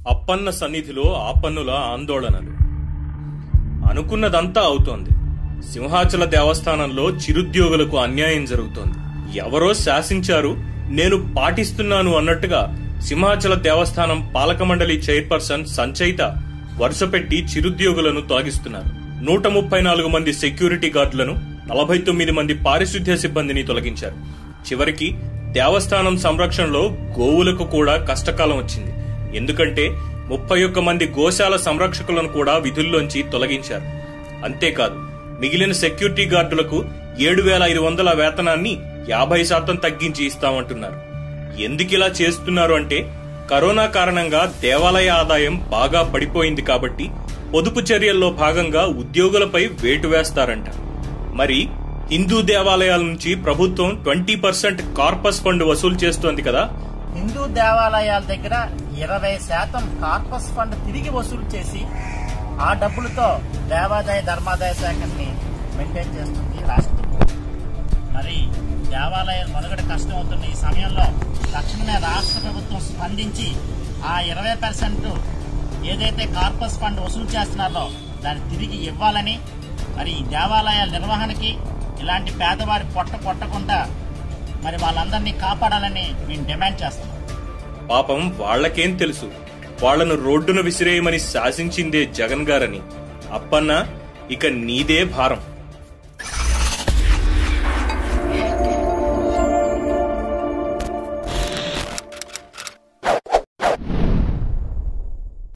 అప్పన్న సన్నిధిలో ఆపన్నుల ఆందోళనలు అనుకున్నదంతా అవుతోంది సింహాచల దేవస్థానంలో చిరుద్యోగులకు అన్యాయం జరుగుతోంది ఎవరో శాసించారు నేను పాటిస్తున్నాను అన్నట్టుగా సింహాచల దేవస్థానం పాలక మండలి చైర్పర్సన్ సంచయిత వరుసపెట్టి చిరుద్యోగులను తొలగిస్తున్నారు నూట ముప్పై నాలుగు మంది సెక్యూరిటీ గార్డులను నలభై తొమ్మిది మంది పారిశుద్ధ్య సిబ్బందిని తొలగించారు చివరికి దేవస్థానం సంరక్షణలో గోవులకు కూడా కష్టకాలం వచ్చింది ఎందుకంటే ముప్పై ఒక్క మంది గోశాల సంరక్షకులను కూడా విధుల్లోంచి తొలగించారు అంతేకాదు మిగిలిన సెక్యూరిటీ గార్డులకు ఏడు వేల ఐదు వందల వేతనాన్ని యాభై శాతం తగ్గించి ఇస్తామంటున్నారు ఎందుకిలా చేస్తున్నారు అంటే కరోనా కారణంగా దేవాలయ ఆదాయం బాగా పడిపోయింది కాబట్టి పొదుపు చర్యల్లో భాగంగా ఉద్యోగులపై వేటు వేస్తారంట మరి హిందూ దేవాలయాల నుంచి ప్రభుత్వం ట్వంటీ పర్సెంట్ కార్పస్ ఫండ్ వసూలు చేస్తోంది కదా హిందూ దేవాలయాల దగ్గర ఇరవై శాతం కార్పస్ ఫండ్ తిరిగి వసూలు చేసి ఆ డబ్బులతో దేవాదాయ ధర్మాదాయ శాఖని మెయింటైన్ చేస్తుంది రాష్ట్రం మరి దేవాలయాలు మనుగడ కష్టం అవుతున్న ఈ సమయంలో తక్షణమే రాష్ట్ర ప్రభుత్వం స్పందించి ఆ ఇరవై పర్సెంట్ ఏదైతే కార్పస్ ఫండ్ వసూలు చేస్తున్నారో దాన్ని తిరిగి ఇవ్వాలని మరి ఈ దేవాలయాల నిర్వహణకి ఇలాంటి పేదవారి పొట్ట కొట్టకుండా మరి వాళ్ళందరినీ కాపాడాలని మేము డిమాండ్ చేస్తున్నాం పాపం వాళ్ళకేం తెలుసు వాళ్లను రోడ్డున విసిరేయమని శాసించిందే జగన్ గారని అప్పన్న ఇక నీదే భారం